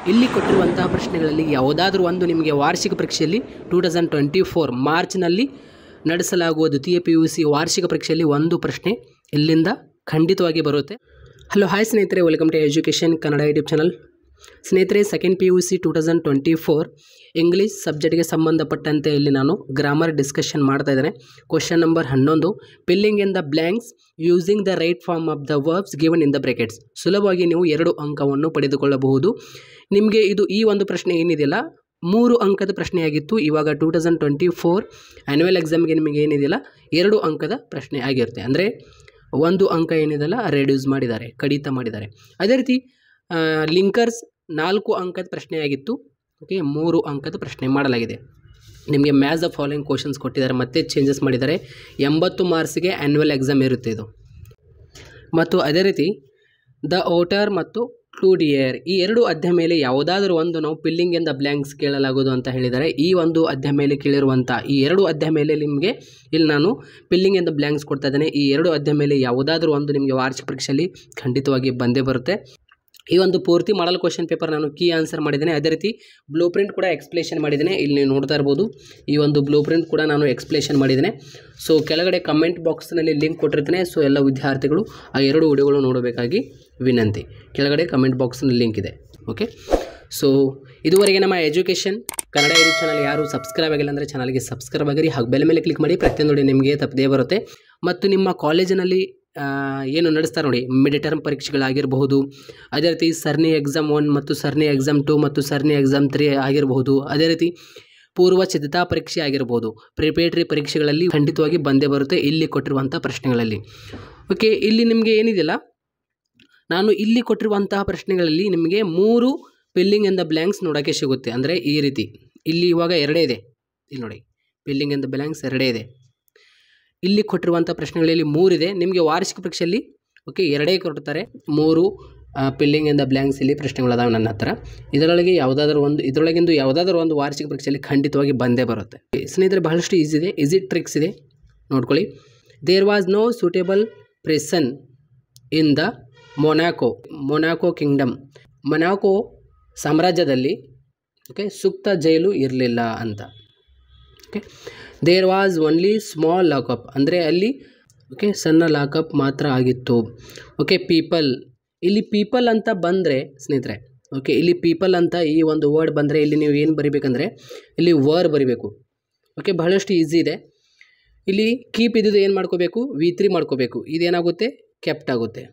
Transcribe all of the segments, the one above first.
ಇಲ್ಲಿ ಕೊಟ್ಟಿರುವಂತಹ ಪ್ರಶ್ನೆಗಳಲ್ಲಿ ಯಾವುದಾದ್ರೂ ಒಂದು ನಿಮಗೆ ವಾರ್ಷಿಕ ಪರೀಕ್ಷೆಯಲ್ಲಿ ಟೂ ತೌಸಂಡ್ ಟ್ವೆಂಟಿ ಫೋರ್ ಮಾರ್ಚ್ನಲ್ಲಿ ನಡೆಸಲಾಗುವ ದ್ವಿತೀಯ ಪಿ ಯು ಸಿ ವಾರ್ಷಿಕ ಪರೀಕ್ಷೆಯಲ್ಲಿ ಒಂದು ಪ್ರಶ್ನೆ ಇಲ್ಲಿಂದ ಖಂಡಿತವಾಗಿ ಬರುತ್ತೆ ಹಲೋ ಹಾಯ್ ಸ್ನೇಹಿತರೆ welcome to education Kannada YouTube channel ಸ್ನೇಹಿತರೆ second P U C two thousand twenty four English ಸಬ್ಜೆಕ್ಟ್ಗೆ ಸಂಬಂಧಪಟ್ಟಂತೆ ಇಲ್ಲಿ ನಾನು ಗ್ರಾಮರ್ ಡಿಸ್ಕಷನ್ ಮಾಡ್ತಾ ಇದ್ದೇನೆ ಕ್ವಶನ್ ನಂಬರ್ ಹನ್ನೊಂದು filling in the blanks using the right form of the verbs given in the brackets ಸುಲಭವಾಗಿ ನೀವು ಎರಡು ಅಂಕವನ್ನು ಪಡೆದುಕೊಳ್ಳಬಹುದು ನಿಮಗೆ ಇದು ಈ ಒಂದು ಪ್ರಶ್ನೆ ಏನಿದೆಯಲ್ಲ ಮೂರು ಅಂಕದ ಪ್ರಶ್ನೆಯಾಗಿತ್ತು ಇವಾಗ two thousand twenty four annual ಎಕ್ಸಾಮ್ಗೆ ನಿಮಗೆ ಏನಿದೆಯಲ್ಲ ಎರಡು ಅಂಕದ ಪ್ರಶ್ನೆ ಆಗಿರುತ್ತೆ ಅಂದರೆ ಒಂದು ಅಂಕ ಏನಿದೆಯಲ್ಲ ರೆಡ್ಯೂಸ್ ಮಾಡಿದ್ದಾರೆ ಕಡಿತ ಮಾಡಿದ್ದಾರೆ ಅದೇ ರೀತಿ ಲಿಂಕರ್ಸ್ ನಾಲ್ಕು ಅಂಕದ ಪ್ರಶ್ನೆಯಾಗಿತ್ತು ಓಕೆ ಮೂರು ಅಂಕದ ಪ್ರಶ್ನೆ ಮಾಡಲಾಗಿದೆ ನಿಮಗೆ ಮ್ಯಾಥ್ಸ್ ದ ಫಾಲೋಯಿಂಗ್ ಕ್ವಶನ್ಸ್ ಕೊಟ್ಟಿದ್ದಾರೆ ಮತ್ತೆ ಚೇಂಜಸ್ ಮಾಡಿದ್ದಾರೆ ಎಂಬತ್ತು ಮಾರ್ಕ್ಸ್ಗೆ ಆ್ಯನ್ಯುವಲ್ ಎಕ್ಸಾಮ್ ಇರುತ್ತೆ ಇದು ಮತ್ತು ಅದೇ ರೀತಿ ದ ಓಟರ್ ಮತ್ತು ಟು ಡಿ ಏರ್ ಈ ಎರಡು ಅಧ್ಯಾಯ ಮೇಲೆ ಯಾವುದಾದ್ರೂ ಒಂದು ನಾವು ಪಿಲ್ಲಿಂಗ್ ಇನ್ ದ ಬ್ಲ್ಯಾಂಕ್ಸ್ ಕೇಳಲಾಗುವುದು ಅಂತ ಹೇಳಿದ್ದಾರೆ ಈ ಒಂದು ಅಧ್ಯಾಯ ಮೇಲೆ ಕೇಳಿರುವಂಥ ಈ ಎರಡು ಅಧ್ಯಾಯ ಮೇಲೆ ನಿಮಗೆ ಇಲ್ಲಿ ನಾನು ಪಿಲ್ಲಿಂಗ್ ಇನ್ ದ ಬ್ಲ್ಯಾಂಕ್ಸ್ ಕೊಡ್ತಾ ಇದ್ದೇನೆ ಈ ಎರಡು ಅಧ್ಯಾಯ ಮೇಲೆ ಯಾವುದಾದ್ರೂ ಒಂದು ನಿಮಗೆ ವಾರ್ಷಿಕ ಪರೀಕ್ಷೆಯಲ್ಲಿ ಖಂಡಿತವಾಗಿ ಬಂದೇ ಬರುತ್ತೆ ಈ ಒಂದು ಪೂರ್ತಿ ಮಾಡಲ್ ಕ್ವಶನ್ ಪೇಪರ್ ನಾನು ಕೀ ಆನ್ಸರ್ ಮಾಡಿದ್ದೇನೆ ಅದೇ ರೀತಿ ಬ್ಲೂ ಪ್ರಿಂಟ್ ಕೂಡ ಎಕ್ಸ್ಪ್ಲೇಷನ್ ಮಾಡಿದ್ದೇನೆ ಇಲ್ಲಿ ನೀವು ನೋಡ್ತಾ ಇರ್ಬೋದು ಈ ಒಂದು ಬ್ಲೂ ಪ್ರಿಂಟ್ ಕೂಡ ನಾನು ಎಕ್ಸ್ಪ್ಲೇಷನ್ ಮಾಡಿದ್ದೇನೆ ಸೊ ಕೆಳಗಡೆ ಕಮೆಂಟ್ ಬಾಕ್ಸ್ನಲ್ಲಿ ಲಿಂಕ್ ಕೊಟ್ಟಿರ್ತೇನೆ ಸೊ ಎಲ್ಲ ವಿದ್ಯಾರ್ಥಿಗಳು ಆ ಎರಡು ವಿಡಿಯೋಗಳು ನೋಡಬೇಕಾಗಿ ವಿನಂತಿ ಕೆಳಗಡೆ ಕಮೆಂಟ್ ಬಾಕ್ಸ್ನಲ್ಲಿ ಲಿಂಕ್ ಇದೆ ಓಕೆ ಸೊ ಇದುವರೆಗೆ ನಮ್ಮ ಎಜುಕೇಷನ್ ಕನ್ನಡ ಯೂಟ್ಯೂಬ್ ಚಾನಲ್ ಯಾರು ಸಬ್ಸ್ಕ್ರೈಬ್ ಆಗಿಲ್ಲ ಅಂದರೆ ಚಾನಲ್ಗೆ ಸಬ್ಸ್ಕ್ರೈಬ್ ಆಗಿರಿ ಹಾಗೂ ಬೆಲೆ ಮೇಲೆ ಕ್ಲಿಕ್ ಮಾಡಿ ಪ್ರತಿಯೊಂದು ನೋಡಿ ನಿಮಗೆ ತಪ್ಪದೇ ಬರುತ್ತೆ ಮತ್ತು ನಿಮ್ಮ ಕಾಲೇಜಿನಲ್ಲಿ ಆ, ಏನು ನಡೆಸ್ತಾರೆ ನೋಡಿ ಮಿಡ್ ಟರ್ಮ್ ಪರೀಕ್ಷೆಗಳಾಗಿರಬಹುದು ಅದೇ ರೀತಿ ಸರ್ನಿ ಎಕ್ಸಾಮ್ ಒನ್ ಮತ್ತು ಸರ್ನಿ ಎಕ್ಸಾಮ್ ಟು ಮತ್ತು ಸರ್ನಿ ಎಕ್ಸಾಮ್ ತ್ರೀ ಆಗಿರಬಹುದು ಅದೇ ರೀತಿ ಪೂರ್ವ ಸಿದ್ಧತಾ ಪರೀಕ್ಷೆ ಆಗಿರ್ಬೋದು ಪ್ರಿಪೇಟ್ರಿ ಪರೀಕ್ಷೆಗಳಲ್ಲಿ ಖಂಡಿತವಾಗಿ ಬಂದೇ ಬರುತ್ತೆ ಇಲ್ಲಿ ಕೊಟ್ಟಿರುವಂಥ ಪ್ರಶ್ನೆಗಳಲ್ಲಿ ಓಕೆ ಇಲ್ಲಿ ನಿಮಗೆ ಏನಿದೆಯಲ್ಲ ನಾನು ಇಲ್ಲಿ ಕೊಟ್ಟಿರುವಂತಹ ಪ್ರಶ್ನೆಗಳಲ್ಲಿ ನಿಮಗೆ ಮೂರು ಫಿಲ್ಲಿಂಗ್ ಇನ್ ದ ಬ್ಲ್ಯಾಂಕ್ಸ್ ನೋಡೋಕ್ಕೆ ಸಿಗುತ್ತೆ ಅಂದರೆ ಈ ರೀತಿ ಇಲ್ಲಿ ಇವಾಗ ಎರಡೇ ಇದೆ ಇಲ್ಲಿ ನೋಡಿ ಫಿಲ್ಲಿಂಗ್ ಇನ್ ದ ಬ್ಲ್ಯಾಂಕ್ಸ್ ಎರಡೇ ಇದೆ ಇಲ್ಲಿ ಕೊಟ್ಟಿರುವಂಥ ಪ್ರಶ್ನೆಗಳಲ್ಲಿ ಮೂರಿದೆ ನಿಮಗೆ ವಾರ್ಷಿಕ ಪರೀಕ್ಷೆಯಲ್ಲಿ ಓಕೆ ಎರಡೇ ಕೊಡ್ತಾರೆ ಮೂರು ಪಿಲ್ಲಿಂಗ್ ಇನ್ ದ ಬ್ಲ್ಯಾಂಕ್ಸ್ ಇಲ್ಲಿ ಪ್ರಶ್ನೆಗಳದಾವೆ ನನ್ನ ಹತ್ರ ಇದರೊಳಗೆ ಯಾವುದಾದ್ರೂ ಒಂದು ಇದರೊಳಗಿಂದು ಯಾವುದಾದ್ರೂ ಒಂದು ವಾರ್ಷಿಕ ಪರೀಕ್ಷೆಯಲ್ಲಿ ಖಂಡಿತವಾಗಿ ಬಂದೇ ಬರುತ್ತೆ ಸ್ನೇಹಿತರೆ ಬಹಳಷ್ಟು ಈಸಿ ಇದೆ ಈಸಿ ಟ್ರಿಕ್ಸ್ ಇದೆ ನೋಡ್ಕೊಳ್ಳಿ there was no suitable person in the Monaco Monaco kingdom Monaco ಸಾಮ್ರಾಜ್ಯದಲ್ಲಿ ಓಕೆ ಸೂಕ್ತ ಜೈಲು ಇರಲಿಲ್ಲ ಅಂತ okay there was only small lockup ಅಂದರೆ ಅಲ್ಲಿ ಓಕೆ ಸಣ್ಣ ಲಾಕಪ್ ಮಾತ್ರ ಆಗಿತ್ತು ಓಕೆ ಪೀಪಲ್ ಇಲ್ಲಿ ಪೀಪಲ್ ಅಂತ ಬಂದರೆ ಸ್ನೇಹಿತರೆ ಓಕೆ ಇಲ್ಲಿ ಪೀಪಲ್ ಅಂತ ಈ ಒಂದು ವರ್ಡ್ ಬಂದರೆ ಇಲ್ಲಿ ನೀವು ಏನು ಬರಿಬೇಕಂದ್ರೆ ಇಲ್ಲಿ ವರ್ ಬರಿಬೇಕು ಓಕೆ ಬಹಳಷ್ಟು ಈಸಿ ಇದೆ ಇಲ್ಲಿ ಕೀಪ್ ಇದ್ದಿದ್ದು ಏನು ಮಾಡ್ಕೋಬೇಕು ವಿ ತ್ರೀ ಮಾಡ್ಕೋಬೇಕು ಇದೇನಾಗುತ್ತೆ ಕೆಪ್ಟ್ ಆಗುತ್ತೆ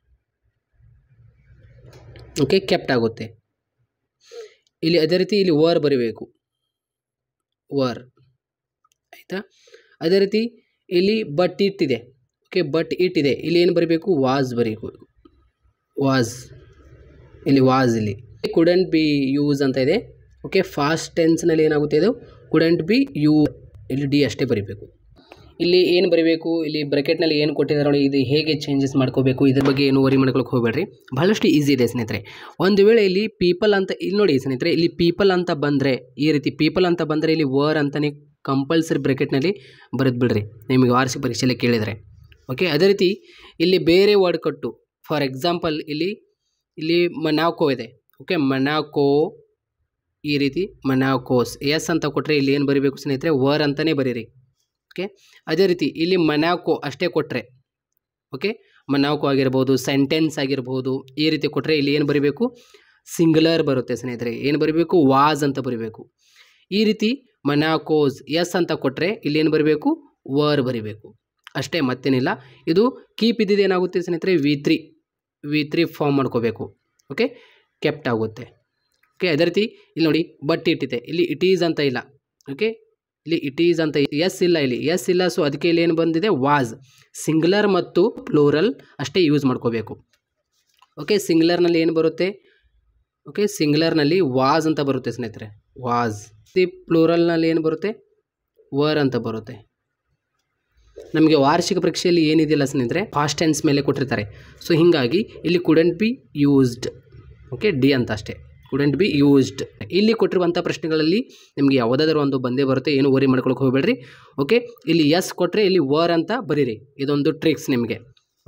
ಓಕೆ ಕೆಪ್ಟ್ ಆಗುತ್ತೆ ಇಲ್ಲಿ ಅದೇ ರೀತಿ ಇಲ್ಲಿ ವರ್ ಬರಿಬೇಕು ವರ್ ಆಯಿತಾ ಅದೇ ರೀತಿ ಇಲ್ಲಿ ಬಟ್ ಇಟ್ ಇದೆ ಓಕೆ ಬಟ್ ಇಟ್ ಇದೆ ಇಲ್ಲಿ ಏನು ಬರೀಬೇಕು ವಾಸ್ ಬರೀಬೇಕು ವಾಸ್ ಇಲ್ಲಿ ವಾಸ್ ಇಲ್ಲಿ ಕುಡೆಂಟ್ ಬಿ ಯೂಸ್ ಅಂತ ಇದೆ ಓಕೆ ಫಾಸ್ಟ್ ಟೆನ್ಸ್ನಲ್ಲಿ ಏನಾಗುತ್ತೆ ಇದು ಕುಡೆಂಟ್ ಬಿ ಯೂ ಇಲ್ಲಿ ಡಿ ಅಷ್ಟೇ ಬರೀಬೇಕು ಇಲ್ಲಿ ಏನು ಬರೀಬೇಕು ಇಲ್ಲಿ ಬ್ರೆಕೆಟ್ನಲ್ಲಿ ಏನು ಕೊಟ್ಟಿದ್ದಾರೆ ನೋಡಿ ಇದು ಹೇಗೆ ಚೇಂಜಸ್ ಮಾಡ್ಕೋಬೇಕು ಇದ್ರ ಬಗ್ಗೆ ಏನು ವರಿ ಮಾಡ್ಕೊಳಕ್ಕೆ ಹೋಗಬೇಡ್ರಿ ಬಹಳಷ್ಟು ಈಸಿ ಇದೆ ಸ್ನೇಹಿತರೆ ಒಂದು ವೇಳೆ ಇಲ್ಲಿ ಪೀಪಲ್ ಅಂತ ಇಲ್ಲಿ ನೋಡಿ ಸ್ನೇಹಿತರೆ ಇಲ್ಲಿ ಪೀಪಲ್ ಅಂತ ಬಂದರೆ ಈ ರೀತಿ ಪೀಪಲ್ ಅಂತ ಬಂದರೆ ಇಲ್ಲಿ ವರ್ ಅಂತಲೇ ಕಂಪಲ್ಸರಿ ಬ್ರೆಕೆಟ್ನಲ್ಲಿ ಬರೆದು ಬಿಡ್ರಿ ನಿಮಗೆ ವಾರ್ಷಿಕ ಪರೀಕ್ಷೆಯಲ್ಲಿ ಕೇಳಿದರೆ ಓಕೆ ಅದೇ ರೀತಿ ಇಲ್ಲಿ ಬೇರೆ ವರ್ಡ್ ಕೊಟ್ಟು ಫಾರ್ ಎಕ್ಸಾಂಪಲ್ ಇಲ್ಲಿ ಇಲ್ಲಿ ಮನಾಕೋ ಇದೆ ಓಕೆ ಮನಾಕೋ ಈ ರೀತಿ ಮನಾಕೋಸ್ ಎಸ್ ಅಂತ ಕೊಟ್ಟರೆ ಇಲ್ಲಿ ಏನು ಬರೀಬೇಕು ಸ್ನೇಹಿತರೆ ವರ್ ಅಂತಲೇ ಬರೀರಿ ಓಕೆ ಅದೇ ರೀತಿ ಇಲ್ಲಿ ಮನಾಕೋ ಅಷ್ಟೇ ಕೊಟ್ಟರೆ ಓಕೆ ಮನಾಕೋ ಆಗಿರ್ಬೋದು ಸೆಂಟೆನ್ಸ್ ಆಗಿರ್ಬೋದು ಈ ರೀತಿ ಕೊಟ್ಟರೆ ಇಲ್ಲಿ ಏನು ಬರೀಬೇಕು ಸಿಂಗುಲರ್ ಬರುತ್ತೆ ಸ್ನೇಹಿತರೆ ಏನು ಬರೀಬೇಕು ವಾಸ್ ಅಂತ ಬರೀಬೇಕು ಈ ರೀತಿ ಮನಾಕೋಸ್ ಎಸ್ ಅಂತ ಕೊಟ್ಟರೆ ಇಲ್ಲಿ ಏನು ಬರೀಬೇಕು ವರ್ ಬರೀಬೇಕು ಅಷ್ಟೇ ಮತ್ತೇನಿಲ್ಲ ಇದು ಕೀಪ್ ಇದ್ದಿದ್ದು ಏನಾಗುತ್ತೆ ಸ್ನೇಹಿತರೆ V three V three form ಮಾಡ್ಕೋಬೇಕು ಓಕೆ ಕೆಪ್ಟ್ ಆಗುತ್ತೆ ಓಕೆ ಅದೇ ರೀತಿ ಇಲ್ಲಿ ನೋಡಿ ಬಟ್ ಇಟ್ ಇದೆ ಇಲ್ಲಿ ಇಟ್ ಈಸ್ ಅಂತ ಇಲ್ಲ ಓಕೆ ಇಲ್ಲಿ ಇಟ್ ಈಸ್ ಅಂತ ಎಸ್ ಇಲ್ಲ ಇಲ್ಲಿ ಎಸ್ ಇಲ್ಲ ಸೊ ಅದಕ್ಕೆ ಇಲ್ಲಿ ಏನು ಬಂದಿದೆ ವಾಸ್ ಸಿಂಗ್ಯುಲರ್ ಮತ್ತು ಪ್ಲೂರಲ್ ಅಷ್ಟೇ ಯೂಸ್ ಮಾಡ್ಕೋಬೇಕು ಓಕೆ ಸಿಂಗ್ಯುಲರ್ನಲ್ಲಿ ಏನು ಬರುತ್ತೆ ಓಕೆ ಸಿಂಗ್ಯುಲರ್ನಲ್ಲಿ ವಾಸ್ ಅಂತ ಬರುತ್ತೆ ಸ್ನೇಹಿತರೆ ವಾಸ್ ದಿ ಪ್ಲೂರಲ್ನಲ್ಲಿ ಏನು ಬರುತ್ತೆ ವರ್ ಅಂತ ಬರುತ್ತೆ ನಮಗೆ ವಾರ್ಷಿಕ ಪರೀಕ್ಷೆಯಲ್ಲಿ ಏನಿದೆಯಲ್ಲ ಸ್ನೇಹಿತರೆ ಫಾಸ್ಟ್ ಟೆನ್ಸ್ ಮೇಲೆ ಕೊಟ್ಟಿರ್ತಾರೆ ಸೊ ಹೀಗಾಗಿ ಇಲ್ಲಿ couldn't be used okay D ಅಂತ ಅಷ್ಟೇ ಕುಡೆಂಟ್ ಬಿ ಯೂಸ್ಡ್ ಇಲ್ಲಿ ಕೊಟ್ಟಿರುವಂಥ ಪ್ರಶ್ನೆಗಳಲ್ಲಿ ನಿಮಗೆ ಯಾವುದಾದ್ರೂ ಒಂದು ಬಂದೇ ಬರುತ್ತೆ ಏನು ವರಿ ಮಾಡ್ಕೊಳಕ್ಕೆ ಹೋಗಬೇಡ್ರಿ ಓಕೆ ಇಲ್ಲಿ ಎಸ್ ಕೊಟ್ಟರೆ ಇಲ್ಲಿ ವರ್ ಅಂತ ಬರೀರಿ ಇದೊಂದು ಟ್ರಿಕ್ಸ್ ನಿಮಗೆ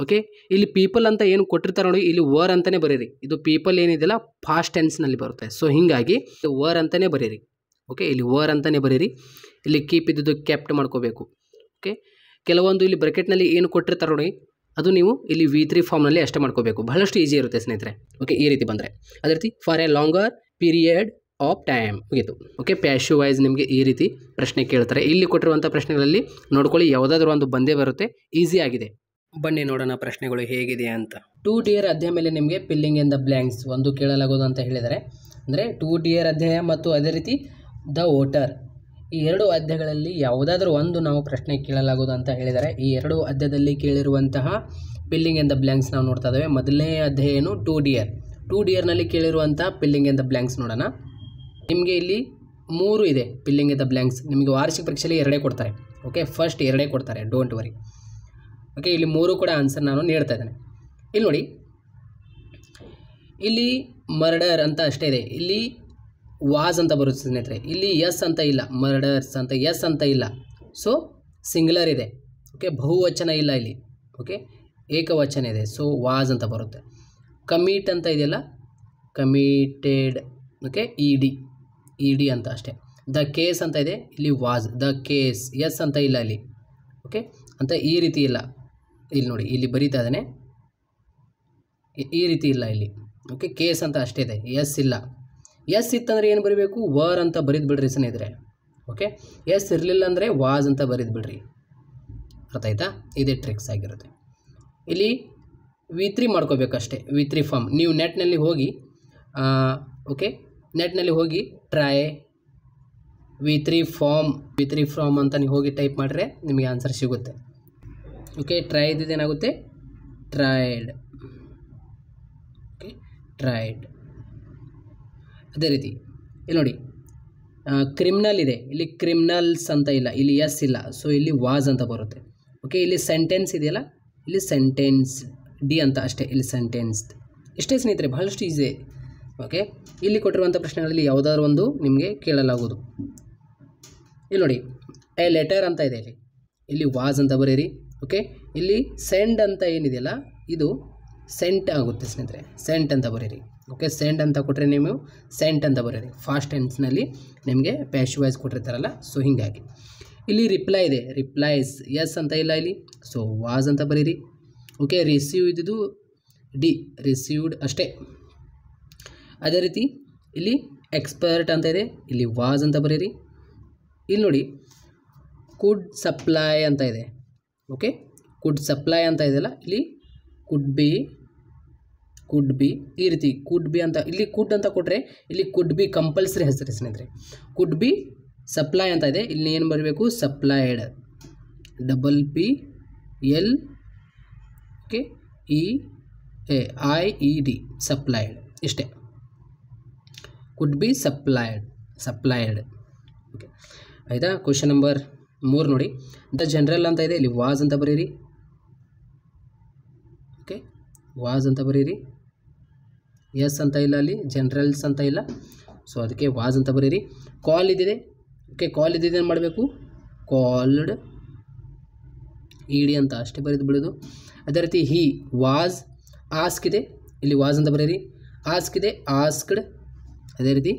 ಓಕೆ ಇಲ್ಲಿ ಪೀಪಲ್ ಅಂತ ಏನು ಕೊಟ್ಟಿರ್ತಾರೆ ನೋಡಿ ಇಲ್ಲಿ ವರ್ ಅಂತಲೇ ಬರೀರಿ ಇದು ಪೀಪಲ್ ಏನಿದೆಯಲ್ಲ ಫಾಸ್ಟ್ ಟೆನ್ಸ್ನಲ್ಲಿ ಬರುತ್ತೆ ಸೊ ಹೀಗಾಗಿ ವರ್ ಅಂತಲೇ ಬರೀರಿ ಓಕೆ ಇಲ್ಲಿ ವರ್ ಅಂತಲೇ ಬರೀರಿ ಇಲ್ಲಿ ಕೀಪ್ ಇದ್ದಿದ್ದು ಕ್ಯಾಪ್ಟ್ ಮಾಡ್ಕೋಬೇಕು ಓಕೆ ಕೆಲವೊಂದು ಇಲ್ಲಿ ಬ್ರೆಕೆಟ್ನಲ್ಲಿ ಏನು ಕೊಟ್ಟಿರ್ತಾರೆ ನೋಡಿ ಅದು ನೀವು ಇಲ್ಲಿ ವಿ ತ್ರೀ ಫಾರ್ಮ್ನಲ್ಲಿ ಅಷ್ಟೇ ಮಾಡ್ಕೋಬೇಕು ಬಹಳಷ್ಟು ಈಸಿ ಇರುತ್ತೆ ಸ್ನೇಹಿತರೆ ಓಕೆ ಈ ರೀತಿ ಬಂದರೆ ಅದೇ ರೀತಿ for a longer period of time ಮುಗೀತು ಓಕೆ ಪ್ಯಾಶು ವೈಸ್ ನಿಮಗೆ ಈ ರೀತಿ ಪ್ರಶ್ನೆ ಕೇಳ್ತಾರೆ ಇಲ್ಲಿ ಕೊಟ್ಟಿರುವಂಥ ಪ್ರಶ್ನೆಗಳಲ್ಲಿ ನೋಡ್ಕೊಳ್ಳಿ ಯಾವುದಾದ್ರೂ ಒಂದು ಬಂದೇ ಬರುತ್ತೆ ಈಸಿ ಆಗಿದೆ ಬನ್ನಿ ನೋಡೋಣ ಪ್ರಶ್ನೆಗಳು ಹೇಗಿದೆ ಅಂತ ಟೂ ಡಿಯರ್ ಅಧ್ಯಾಯ ಮೇಲೆ ನಿಮಗೆ ಪಿಲ್ಲಿಂಗ್ ಇನ್ ದ ಬ್ಲ್ಯಾಂಕ್ಸ್ ಒಂದು ಕೇಳಲಾಗೋದು ಅಂತ ಹೇಳಿದ್ದಾರೆ ಅಂದರೆ ಟೂ ಡಿಯರ್ ಅಧ್ಯಾಯ ಮತ್ತು ಅದೇ ರೀತಿ ದ ವೋಟರ್ ಈ ಎರಡು ಅಧ್ಯಾಯಗಳಲ್ಲಿ ಯಾವುದಾದ್ರೂ ಒಂದು ನಾವು ಪ್ರಶ್ನೆ ಕೇಳಲಾಗೋದು ಅಂತ ಹೇಳಿದ್ದಾರೆ ಈ ಎರಡು ಅಧ್ಯಾಯದಲ್ಲಿ ಕೇಳಿರುವಂತಹ ಪಿಲ್ಲಿಂಗ್ ಇನ್ ದ ಬ್ಲ್ಯಾಂಕ್ಸ್ ನಾವು ನೋಡ್ತಾ ಇದ್ದೇವೆ ಮೊದಲನೇ ಅಧ್ಯಾಯ ಏನು ಟೂ ಡಿಯರ್ ಟೂ ಡಿಯರ್ನಲ್ಲಿ ಕೇಳಿರುವಂತಹ ಪಿಲ್ಲಿಂಗ್ ಇನ್ ದ ಬ್ಲ್ಯಾಂಕ್ಸ್ ನೋಡೋಣ ನಿಮಗೆ ಇಲ್ಲಿ ಮೂರು ಇದೆ ಪಿಲ್ಲಿಂಗ್ ಇನ್ ದ ಬ್ಲ್ಯಾಂಕ್ಸ್ ನಿಮಗೆ ವಾರ್ಷಿಕ ಪರೀಕ್ಷೆಯಲ್ಲಿ ಎರಡೇ ಕೊಡ್ತಾರೆ ಓಕೆ ಫಸ್ಟ್ ಎರಡೇ ಕೊಡ್ತಾರೆ ಡೋಂಟ್ ವರಿ ಓಕೆ ಇಲ್ಲಿ ಮೂರು ಕೂಡ ಆನ್ಸರ್ ನಾನು ನೀಡ್ತಾ ಇದ್ದೇನೆ ಇಲ್ಲಿ ನೋಡಿ ಇಲ್ಲಿ ಮರ್ಡರ್ ಅಂತ ಅಷ್ಟೇ ಇದೆ ಇಲ್ಲಿ ವಾಸ್ ಅಂತ ಬರುತ್ತೆ ಸ್ನೇಹಿತರೆ ಇಲ್ಲಿ ಎಸ್ ಅಂತ ಇಲ್ಲ ಮರ್ಡರ್ಸ್ ಅಂತ ಎಸ್ ಅಂತ ಇಲ್ಲ ಸೊ ಸಿಂಗ್ಯುಲರ್ ಇದೆ ಓಕೆ ಬಹುವಚನ ಇಲ್ಲ ಇಲ್ಲಿ ಓಕೆ ಏಕವಚನ ಇದೆ ಸೊ ವಾಸ್ ಅಂತ ಬರುತ್ತೆ ಕಮಿಟ್ ಅಂತ ಇದೆಯಲ್ಲ committed okay E D E D ಅಂತ ಅಷ್ಟೇ ದ ಕೇಸ್ ಅಂತ ಇದೆ ಇಲ್ಲಿ ವಾಸ್ ದ ಕೇಸ್ ಎಸ್ ಅಂತ ಇಲ್ಲ ಇಲ್ಲಿ ಓಕೆ ಅಂತ ಈ ರೀತಿ ಇಲ್ಲ ಇಲ್ಲಿ ನೋಡಿ ಇಲ್ಲಿ ಬರೀತಾ ಇದ್ದಾನೆ ಈ- ಈ ರೀತಿ ಇಲ್ಲ ಇಲ್ಲಿ ಓಕೆ ಕೇಸ್ ಅಂತ ಅಷ್ಟೇ ಇದೆ ಎಸ್ ಇಲ್ಲ ಎಸ್ ಇತ್ತಂದರೆ ಏನು ಬರೀಬೇಕು ವರ್ ಅಂತ ಬರೀದು ಬಿಡ್ರಿ ಸ್ನೇಹಿತರೆ ಓಕೆ ಎಸ್ ಇರಲಿಲ್ಲ ಅಂದರೆ ವಾಸ್ ಅಂತ ಬರೀದು ಬಿಡ್ರಿ ಅರ್ಥ ಆಯ್ತಾ ಇದೇ ಟ್ರಿಕ್ಸ್ ಆಗಿರುತ್ತೆ ಇಲ್ಲಿ ವಿ ತ್ರೀ ಮಾಡ್ಕೋಬೇಕಷ್ಟೇ ವಿ ತ್ರೀ ಫಾರ್ಮ್ ನೀವು ನೆಟ್ನಲ್ಲಿ ಹೋಗಿ ಓಕೆ ನೆಟ್ನಲ್ಲಿ ಹೋಗಿ try V three form V three form ಅಂತ ನೀವು ಹೋಗಿ ಟೈಪ್ ಮಾಡಿದ್ರೆ ನಿಮಗೆ ಆನ್ಸರ್ ಸಿಗುತ್ತೆ ಓಕೆ ಟ್ರೈ ಇದ್ದೇನಾಗುತ್ತೆ ಟ್ರೈಡ್ ಓಕೆ ಟ್ರೈಡ್ ಅದೇ ರೀತಿ ಇಲ್ಲಿ ನೋಡಿ ಕ್ರಿಮಿನಲ್ ಇದೆ ಇಲ್ಲಿ ಕ್ರಿಮಿನಲ್ಸ್ ಅಂತ ಇಲ್ಲ ಇಲ್ಲಿ ಎಸ್ ಇಲ್ಲ ಸೊ ಇಲ್ಲಿ ವಾಸ್ ಅಂತ ಬರುತ್ತೆ ಓಕೆ ಇಲ್ಲಿ ಸೆಂಟೆನ್ಸ್ ಇದೆಯಲ್ಲ ಇಲ್ಲಿ ಸೆಂಟೆನ್ಸ್ ಡಿ ಅಂತ ಅಷ್ಟೇ ಇಲ್ಲಿ ಸೆಂಟೆನ್ಸ್ ಇಷ್ಟೇ ಸ್ನೇಹಿತರೆ ಬಹಳಷ್ಟು ಈಸಿ ಓಕೆ ಇಲ್ಲಿ ಕೊಟ್ಟಿರುವಂಥ ಪ್ರಶ್ನೆಗಳಲ್ಲಿ ಯಾವುದಾದ್ರು ಒಂದು ನಿಮಗೆ ಕೇಳಲಾಗುವುದು ಇಲ್ಲಿ ನೋಡಿ ಎ ಲೆಟರ್ ಅಂತ ಇದೆ ಇಲ್ಲಿ ಇಲ್ಲಿ ವಾಸ್ ಅಂತ ಬರೀರಿ ಓಕೆ ಇಲ್ಲಿ ಸೆಂಡ್ ಅಂತ ಏನಿದೆಯಲ್ಲ ಇದು ಸೆಂಟ್ ಆಗುತ್ತೆ ಸ್ನೇಹಿತರೆ ಸೆಂಟ್ ಅಂತ ಬರೀರಿ ಓಕೆ ಸೆಂಡ್ ಅಂತ ಕೊಟ್ಟರೆ ನೀವು ಸೆಂಟ್ ಅಂತ ಬರೀರಿ ಫಾಸ್ಟ್ ಟೆನ್ಸ್ನಲ್ಲಿ ನಿಮಗೆ ಪ್ಯಾಶ್ ವೈಸ್ ಕೊಟ್ಟಿರ್ತಾರಲ್ಲ ಸೊ ಹೀಗಾಗಿ ಇಲ್ಲಿ ರಿಪ್ಲೈ ಇದೆ ರಿಪ್ಲೈಸ್ ಎಸ್ ಅಂತ ಇಲ್ಲ ಇಲ್ಲಿ ಸೊ ವಾಸ್ ಅಂತ ಬರೀರಿ ಓಕೆ ರಿಸೀವ್ ಇದ್ದಿದ್ದು ಡಿ ರಿಸೀವ್ಡ್ ಅಷ್ಟೇ ಅದೇ ರೀತಿ ಇಲ್ಲಿ ಎಕ್ಸ್ಪರ್ಟ್ ಅಂತ ಇದೆ ಇಲ್ಲಿ ವಾಸ್ ಅಂತ ಬರೀರಿ ಇಲ್ಲಿ ನೋಡಿ ಕುಡ್ ಸಪ್ಲೈ ಅಂತ ಇದೆ ಓಕೆ ಕುಡ್ ಸಪ್ಲೈ ಅಂತ ಇದೆಯಲ್ಲ ಇಲ್ಲಿ ಕುಡ್ ಬಿ ಕುಡ್ ಬಿ ಈ ರೀತಿ ಕುಡ್ ಬಿ ಅಂತ ಇಲ್ಲಿ ಕುಡ್ ಅಂತ ಕೊಟ್ಟರೆ ಇಲ್ಲಿ ಕುಡ್ ಬಿ ಕಂಪಲ್ಸರಿ ಹೆಸರು ಸ್ನೇಹಿತರೆ ಕುಡ್ ಬಿ ಸಪ್ಲೈ ಅಂತ ಇದೆ ಇಲ್ಲಿ ಏನು ಬರಬೇಕು supplied double P L okay E A I E D supplied ಇಷ್ಟೇ could be supplied supplied okay ಆಯಿತಾ ಕ್ವಶನ್ ನಂಬರ್ ಮೂರು ನೋಡಿ ದ ಜನರಲ್ ಅಂತ ಇದೆ ಇಲ್ಲಿ ವಾಸ್ ಅಂತ ಬರೀರಿ ಓಕೆ ವಾಸ್ ಅಂತ ಬರೀರಿ ಎಸ್ ಅಂತ ಇಲ್ಲ ಅಲ್ಲಿ ಜನರಲ್ಸ್ ಅಂತ ಇಲ್ಲ ಸೊ ಅದಕ್ಕೆ ವಾಸ್ ಅಂತ ಬರೀರಿ ಕಾಲ್ ಇದಿದೆ ಓಕೆ ಕಾಲ್ ಇದ್ದಿದೆ ಏನು ಮಾಡಬೇಕು ಕಾಲ್ಡ್ ಇಡಿ ಅಂತ ಅಷ್ಟೇ ಬರೆದು ಬಿಡೋದು ಅದೇ ರೀತಿ ಹಿ ವಾಸ್ ಆಸ್ಕ್ ಇದೆ ಇಲ್ಲಿ ವಾಸ್ ಅಂತ ಬರೀರಿ ಆಸ್ಕ್ ಇದೆ ಆಸ್ಕ್ಡ್ ಅದೇ ರೀತಿ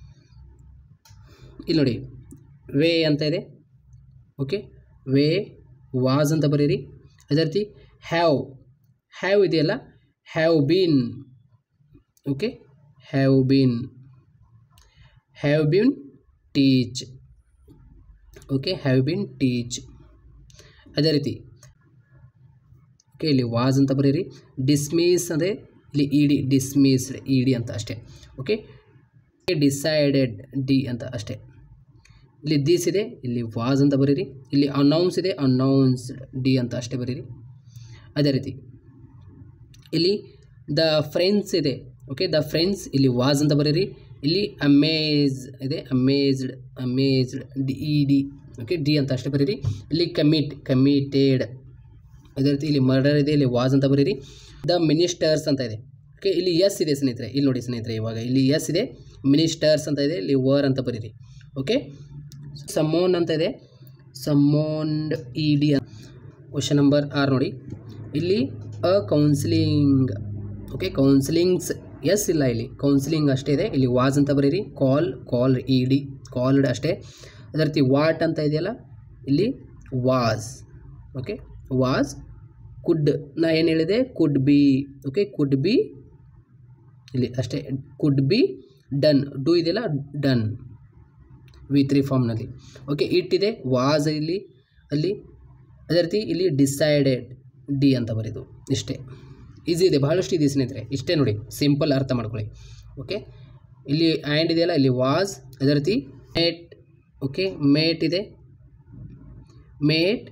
ಇಲ್ಲಿ ನೋಡಿ ವೇ ಅಂತ ಇದೆ ಓಕೆ ವೇ ವಾಸ್ ಅಂತ ಬರೀರಿ ಅದೇ ರೀತಿ ಹ್ಯಾವ್ ಹ್ಯಾವ್ ಇದೆಯಲ್ಲ have been okay have been have been teach okay have been teach ಅದೇ ರೀತಿ ಓಕೆ ಇಲ್ಲಿ ವಾಸ್ ಅಂತ ಬರೀರಿ ಡಿಸ್ಮಿಸ್ ಅಂದರೆ ಇಲ್ಲಿ E D dismissed E D ಅಂತ ಅಷ್ಟೇ ಓಕೆ ಡಿಸೈಡೆಡ್ ಡಿ ಅಂತ ಅಷ್ಟೇ ಇಲ್ಲಿ ದಿಸ್ ಇದೆ ಇಲ್ಲಿ ವಾಸ್ ಅಂತ ಬರೀರಿ ಇಲ್ಲಿ ಅನೌನ್ಸ್ ಇದೆ ಅನೌನ್ಸ್ಡ್ ಡಿ ಅಂತ ಅಷ್ಟೇ ಬರೀರಿ ಅದೇ ರೀತಿ ಇಲ್ಲಿ ದ ಫ್ರೆಂಡ್ಸ್ ಇದೆ ಓಕೆ ದ ಫ್ರೆಂಡ್ಸ್ ಇಲ್ಲಿ ವಾಸ್ ಅಂತ ಬರೀರಿ ಇಲ್ಲಿ ಅಮೇಜ್ ಇದೆ amazed amazed D E D okay D ಅಂತ ಅಷ್ಟೇ ಬರೀರಿ ಇಲ್ಲಿ ಕಮಿಟ್ ಕಮಿಟೆಡ್ ಅದೇ ರೀತಿ ಇಲ್ಲಿ ಮರ್ಡರ್ ಇದೆ ಇಲ್ಲಿ ವಾಸ್ ಅಂತ ಬರೀರಿ ದ ಮಿನಿಸ್ಟರ್ಸ್ ಅಂತ ಇದೆ ಓಕೆ ಇಲ್ಲಿ ಎಸ್ ಇದೆ ಸ್ನೇಹಿತರೆ ಇಲ್ಲಿ ನೋಡಿ ಸ್ನೇಹಿತರೆ ಇವಾಗ ಇಲ್ಲಿ ಎಸ್ ಇದೆ ಮಿನಿಸ್ಟರ್ಸ್ ಅಂತ ಇದೆ ಇಲ್ಲಿ ವರ್ ಅಂತ ಬರೀರಿ ಓಕೆ ಸಮೋನ್ ಅಂತ ಇದೆ summoned E D question number ಆರು ನೋಡಿ ಇಲ್ಲಿ ಅ ಕೌನ್ಸಿಲಿಂಗ್ ಓಕೆ ಕೌನ್ಸಿಲಿಂಗ್ಸ್ ಎಸ್ ಇಲ್ಲ ಇಲ್ಲಿ ಕೌನ್ಸಿಲಿಂಗ್ ಅಷ್ಟೇ ಇದೆ ಇಲ್ಲಿ ವಾಸ್ ಅಂತ ಬರೀರಿ call call E D called ಅಷ್ಟೇ ಅದೇ ರೀತಿ ವಾಟ್ ಅಂತ ಇದೆಯಲ್ಲ ಇಲ್ಲಿ ವಾಸ್ ಓಕೆ ವಾಸ್ ಕುಡ್ ನಾ ಏನು ಹೇಳಿದೆ could be okay could be ಇಲ್ಲಿ ಅಷ್ಟೇ ಕುಡ್ ಬಿ ಡನ್ ಡೂ ಇದೆಯಲ್ಲ ಡನ್ ವಿ ತ್ರೀ ಫಾರ್ಮ್ನಲ್ಲಿ ಓಕೆ ಇಟ್ ಇದೆ ವಾಸ್ ಇಲ್ಲಿ ಅಲ್ಲಿ ಅದೇ ರೀತಿ ಇಲ್ಲಿ ಡಿಸೈಡೆಡ್ ಡಿ ಅಂತ ಬರೀದು ಇಷ್ಟೇ ಈಸಿ ಇದೆ ಬಹಳಷ್ಟು ಇದೆ ಸ್ನೇಹಿತರೆ ಇಷ್ಟೇ ನೋಡಿ ಸಿಂಪಲ್ ಅರ್ಥ ಮಾಡ್ಕೊಳ್ಳಿ ಓಕೆ ಇಲ್ಲಿ ಆ್ಯಂಡ್ ಇದೆಯಲ್ಲ ಇಲ್ಲಿ ವಾಸ್ ಅದೇ ರೀತಿ ಮೇಟ್ ಓಕೆ ಮೇಟ್ ಇದೆ mate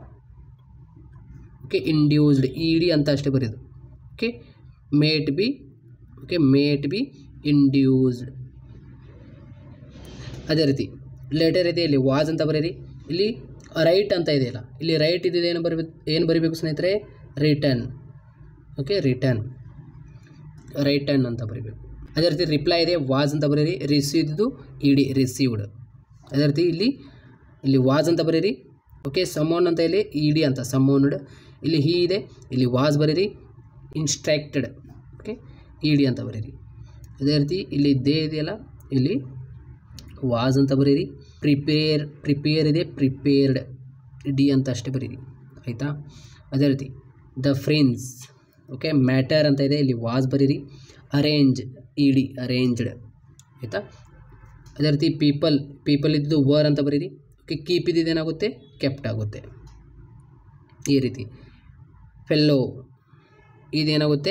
okay induced E D ಅಂತ ಅಷ್ಟೇ ಬರೀದು okay mate be okay mate be induced ಅದೇ ರೀತಿ ಲೆಟರ್ ಇದೆ ಇಲ್ಲಿ ವಾಸ್ ಅಂತ ಬರೀರಿ ಇಲ್ಲಿ ರೈಟ್ ಅಂತ ಇದೆಯಲ್ಲ ಇಲ್ಲಿ ರೈಟ್ ಇದ್ದಿದ್ದು ಏನು ಬರಬೇಕು ಏನು ಬರೀಬೇಕು ಸ್ನೇಹಿತರೆ ರಿಟರ್ನ್ ಓಕೆ ರಿಟರ್ನ್ ರೈಟರ್ನ್ ಅಂತ ಬರೀಬೇಕು ಅದೇ ರೀತಿ ರಿಪ್ಲೈ ಇದೆ ವಾಸ್ ಅಂತ ಬರೀರಿ ರಿಸೀವ್ದು ಇಡಿ ರಿಸೀವ್ಡ್ ಅದೇ ರೀತಿ ಇಲ್ಲಿ ಇಲ್ಲಿ ವಾಸ್ ಅಂತ ಬರೀರಿ ಓಕೆ ಸಮೌನ್ ಅಂತ ಇಲ್ಲಿ ಇಡಿ ಅಂತ ಸಮೌನ್ಡ್ ಇಲ್ಲಿ ಹಿ ಇದೆ ಇಲ್ಲಿ ವಾಸ್ ಬರೀರಿ ಇನ್ಸ್ಟ್ರಕ್ಟೆಡ್ ಓಕೆ ಇಡಿ ಅಂತ ಬರೀರಿ ಅದೇ ರೀತಿ ಇಲ್ಲಿ ದೇ ಇದೆಯಲ್ಲ ಇಲ್ಲಿ ವಾಸ್ ಅಂತ ಬರೀರಿ ಪ್ರಿಪೇರ್ ಪ್ರಿಪೇರ್ ಇದೆ ಪ್ರಿಪೇರ್ಡ್ ಡಿ ಅಂತ ಅಷ್ಟೇ ಬರೀರಿ ಆಯಿತಾ ಅದೇ ರೀತಿ ದ ಫ್ರೆಂಡ್ಸ್ ಓಕೆ ಮ್ಯಾಟರ್ ಅಂತ ಇದೆ ಇಲ್ಲಿ ವಾಸ್ ಬರೀರಿ ಅರೇಂಜ್ ಇ ಡಿ ಅರೇಂಜ್ಡ್ ಆಯಿತಾ ಅದೇ ರೀತಿ ಪೀಪಲ್ ಪೀಪಲ್ ಇದ್ದು ವರ್ ಅಂತ ಬರೀರಿ ಓಕೆ ಕೀಪ್ ಇದ್ದಿದ್ದು ಏನಾಗುತ್ತೆ ಕೆಪ್ಟ್ ಆಗುತ್ತೆ ಈ ರೀತಿ ಫೆಲ್ಲೋ ಇದೇನಾಗುತ್ತೆ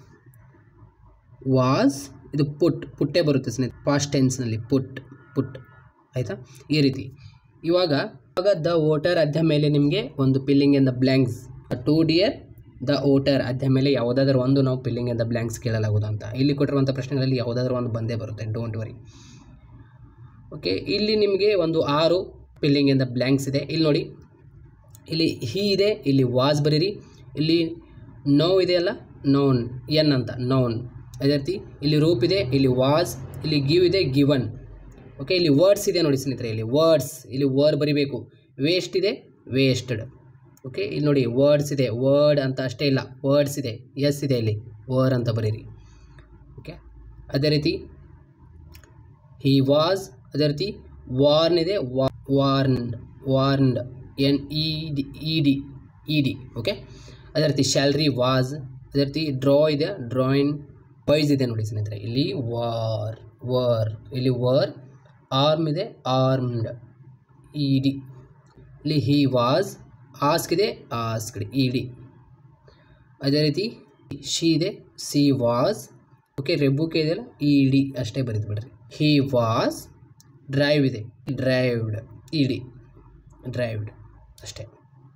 ವಾಸ್ ಇದು ಪುಟ್ ಪುಟ್ಟೇ ಬರುತ್ತೆ ಸ್ನೇಹಿತ ಪಾಸ್ಟ್ ಟೆನ್ಸ್ನಲ್ಲಿ ಪುಟ್ ಪುಟ್ ಆಯಿತಾ ಈ ರೀತಿ ಇವಾಗ ಇವಾಗ ದ ವೋಟರ್ ಅಧ್ಯ ಮೇಲೆ ನಿಮಗೆ ಒಂದು filling in the blanks to dear the voter ಅಧ್ಯ ಮೇಲೆ ಯಾವುದಾದ್ರೂ ಒಂದು ನಾವು ಪಿಲ್ಲಿಂಗ್ ಇನ್ ದ ಬ್ಲ್ಯಾಂಕ್ಸ್ ಕೇಳಲಾಗುವುದು ಅಂತ ಇಲ್ಲಿ ಕೊಟ್ಟಿರುವಂಥ ಪ್ರಶ್ನೆಗಳಲ್ಲಿ ಯಾವುದಾದ್ರೂ ಒಂದು ಬಂದೇ ಬರುತ್ತೆ ಡೋಂಟ್ ವರಿ ಓಕೆ ಇಲ್ಲಿ ನಿಮಗೆ ಒಂದು ಆರು ಪಿಲ್ಲಿಂಗ್ ಇನ್ ದ ಬ್ಲ್ಯಾಂಕ್ಸ್ ಇದೆ ಇಲ್ಲಿ ನೋಡಿ ಇಲ್ಲಿ ಹಿ ಇದೆ ಇಲ್ಲಿ ವಾಸ್ ಬರೀರಿ ಇಲ್ಲಿ ನೋ ಇದೆಯಲ್ಲ ನೋನ್ ಎನ್ ಅಂತ ನೋನ್ ಅದೇ ರೀತಿ ಇಲ್ಲಿ ರೂಪ್ ಇದೆ ಇಲ್ಲಿ ವಾಸ್ ಇಲ್ಲಿ ಗಿವ್ ಇದೆ ಗಿವನ್ ಓಕೆ ಇಲ್ಲಿ ವರ್ಡ್ಸ್ ಇದೆ ನೋಡಿ ಸ್ನೇಹಿತರೆ ಇಲ್ಲಿ ವರ್ಡ್ಸ್ ಇಲ್ಲಿ ವರ್ ಬರಿಬೇಕು ವೇಸ್ಟ್ ಇದೆ ವೇಸ್ಟೆಡ್ ಓಕೆ ಇಲ್ಲಿ ನೋಡಿ ವರ್ಡ್ಸ್ ಇದೆ ವರ್ಡ್ ಅಂತ ಅಷ್ಟೇ ಇಲ್ಲ ವರ್ಡ್ಸ್ ಇದೆ ಎಸ್ ಇದೆ ಇಲ್ಲಿ ವರ್ ಅಂತ ಬರೀರಿ ಓಕೆ ಅದೇ ರೀತಿ ಹಿ ವಾಸ್ ಅದೇ ರೀತಿ ವಾರ್ನ್ ಇದೆ warned warned N E D E D E D okay ಅದೇ ರೀತಿ ಸ್ಯಾಲ್ರಿ ವಾಸ್ ಅದೇ ರೀತಿ ಡ್ರಾ ಇದೆ ಡ್ರಾಯಿಂಗ್ ವೈಸ್ ಇದೆ ನೋಡಿ ಸ್ನೇಹಿತರೆ ಇಲ್ಲಿ ವಾರ್ ವರ್ ಇಲ್ಲಿ ವರ್ ಆರ್ಮ್ ಇದೆ ಆರ್ಮ್ಡ್ ಇ ಡಿ ಇಲ್ಲಿ ಹಿ ವಾಸ್ ಆಸ್ಕ್ ಇದೆ ಆಸ್ಕ್ಡ್ ಇ ಡಿ ಅದೇ ರೀತಿ ಶಿ ಇದೆ ಸಿ ವಾಸ್ ಓಕೆ ರೆಬ್ಬುಕೆ ಇದೆಯಲ್ಲ ಇ ಡಿ ಅಷ್ಟೇ ಬರೆದು ಬಿಡ್ರಿ ಹಿ ವಾಸ್ ಡ್ರೈವ್ ಇದೆ ಡ್ರೈವ್ಡ್ ಇ ಡಿ ಡ್ರೈವ್ಡ್ ಅಷ್ಟೇ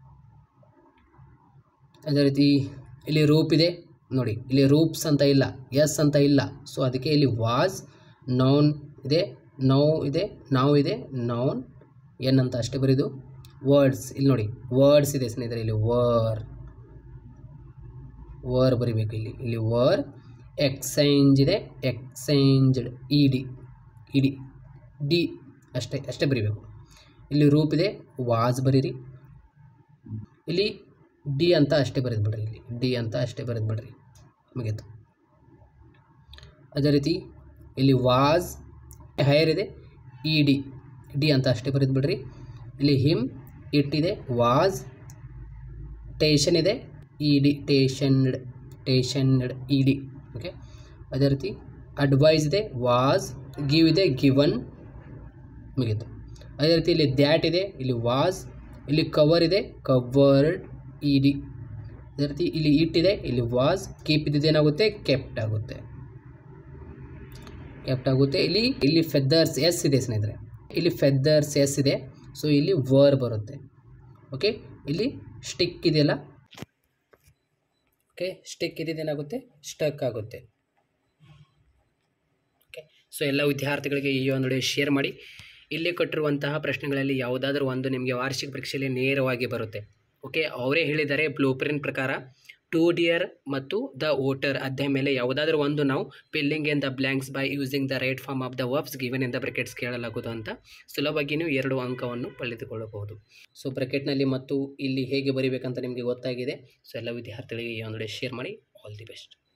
ಅದೇ ರೀತಿ ಇಲ್ಲಿ ರೂಪ್ ಇದೆ ನೋಡಿ ಇಲ್ಲಿ ರೂಪ್ಸ್ ಅಂತ ಇಲ್ಲ ಎಸ್ ಅಂತ ಇಲ್ಲ ಸೊ ಅದಕ್ಕೆ ಇಲ್ಲಿ ವಾಸ್ ನೌನ್ ಇದೆ ನೌ ಇದೆ ನಾವು ಇದೆ ನೌನ್ ಎನ್ ಅಂತ ಅಷ್ಟೇ ಬರೀದು ವರ್ಡ್ಸ್ ಇಲ್ಲಿ ನೋಡಿ ವರ್ಡ್ಸ್ ಇದೆ ಸ್ನೇಹಿತರೆ ಇಲ್ಲಿ ವರ್ ವರ್ ಬರಿಬೇಕು ಇಲ್ಲಿ ಇಲ್ಲಿ ವರ್ ಎಕ್ಸೈಂಜ್ ಇದೆ exchanged E D E D D ಅಷ್ಟೇ ಅಷ್ಟೇ ಬರಿಬೇಕು ಇಲ್ಲಿ ರೂಪ್ ಇದೆ ವಾಸ್ ಬರೀರಿ ಇಲ್ಲಿ ಡಿ ಅಂತ ಅಷ್ಟೇ ಬರೆದು ಬಿಡ್ರಿ ಇಲ್ಲಿ ಡಿ ಅಂತ ಅಷ್ಟೇ ಬರೆದು ಬಿಡ್ರಿ ಮುಗೀತು ಅದೇ ರೀತಿ ಇಲ್ಲಿ ವಾಸ್ ಹೈರ್ ಇದೆ ಇ ಡಿ ಡಿ ಅಂತ ಅಷ್ಟೇ ಬರೆದು ಬಿಡ್ರಿ ಇಲ್ಲಿ ಹಿಮ್ ಇಟ್ ಇದೆ ವಾಸ್ ಟೇಷನ್ ಇದೆ E D stationed stationed E D okay ಅದೇ ರೀತಿ ಅಡ್ವೈಸ್ ಇದೆ ವಾಸ್ ಗಿವ್ ಇದೆ ಗಿವನ್ ಮುಗೀತು ಅದೇ ರೀತಿ ಇಲ್ಲಿ ದ್ಯಾಟ್ ಇದೆ ಇಲ್ಲಿ ವಾಸ್ ಇಲ್ಲಿ ಕವರ್ ಇದೆ ಕವರ್ಡ್ ಇ ಡಿ ಅದೇ ರೀತಿ ಇಲ್ಲಿ ಇಟ್ ಇದೆ ಇಲ್ಲಿ ವಾಸ್ ಕೀಪ್ ಇದ್ದಿದ್ದು ಏನಾಗುತ್ತೆ ಕೆಪ್ಟ್ ಆಗುತ್ತೆ ಕೆಪ್ಟ್ ಆಗುತ್ತೆ ಇಲ್ಲಿ ಇಲ್ಲಿ ಫೆದರ್ಸ್ ಎಸ್ ಇದೆ ಸ್ನೇಹಿತರೆ ಇಲ್ಲಿ ಫೆದರ್ಸ್ ಎಸ್ ಇದೆ ಸೊ ಇಲ್ಲಿ ವರ್ ಬರುತ್ತೆ ಓಕೆ ಇಲ್ಲಿ ಸ್ಟಿಕ್ ಇದೆಯಲ್ಲ ಓಕೆ ಸ್ಟಿಕ್ ಇದ್ದಿದ್ದು ಏನಾಗುತ್ತೆ ಸ್ಟಕ್ ಆಗುತ್ತೆ ಓಕೆ ಸೊ ಎಲ್ಲ ವಿದ್ಯಾರ್ಥಿಗಳಿಗೆ ಈ ಒಂದು ವಿಡಿಯೋ ಶೇರ್ ಮಾಡಿ ಇಲ್ಲಿ ಕೊಟ್ಟಿರುವಂತಹ ಪ್ರಶ್ನೆಗಳಲ್ಲಿ ಯಾವುದಾದ್ರೂ ಒಂದು ನಿಮಗೆ ವಾರ್ಷಿಕ ಪರೀಕ್ಷೆಯಲ್ಲಿ ನೇರವಾಗಿ ಬರುತ್ತೆ ಓಕೆ ಅವರೇ ಹೇಳಿದ್ದಾರೆ ಬ್ಲೂ ಪ್ರಿಂಟ್ ಪ್ರಕಾರ ಟು ಡಿಯರ್ ಮತ್ತು ದ ವೋಟರ್ ಅಧ್ಯಾಯ ಮೇಲೆ ಯಾವುದಾದ್ರೂ ಒಂದು ನಾವು filling in the blanks by using the right form of the verbs given in the brackets ಕೇಳಲಾಗುವುದು ಅಂತ ಸುಲಭವಾಗಿ ನೀವು ಎರಡು ಅಂಕವನ್ನು ಪಡೆದುಕೊಳ್ಳಬಹುದು ಸೊ ಬ್ರೆಕೆಟ್ನಲ್ಲಿ ಮತ್ತು ಇಲ್ಲಿ ಹೇಗೆ ಬರೀಬೇಕಂತ ನಿಮಗೆ ಗೊತ್ತಾಗಿದೆ ಸೊ ಎಲ್ಲ ವಿದ್ಯಾರ್ಥಿಗಳಿಗೆ ಈ ಒಂದು ಶೇರ್ ಮಾಡಿ ಆಲ್ ದಿ ಬೆಸ್ಟ್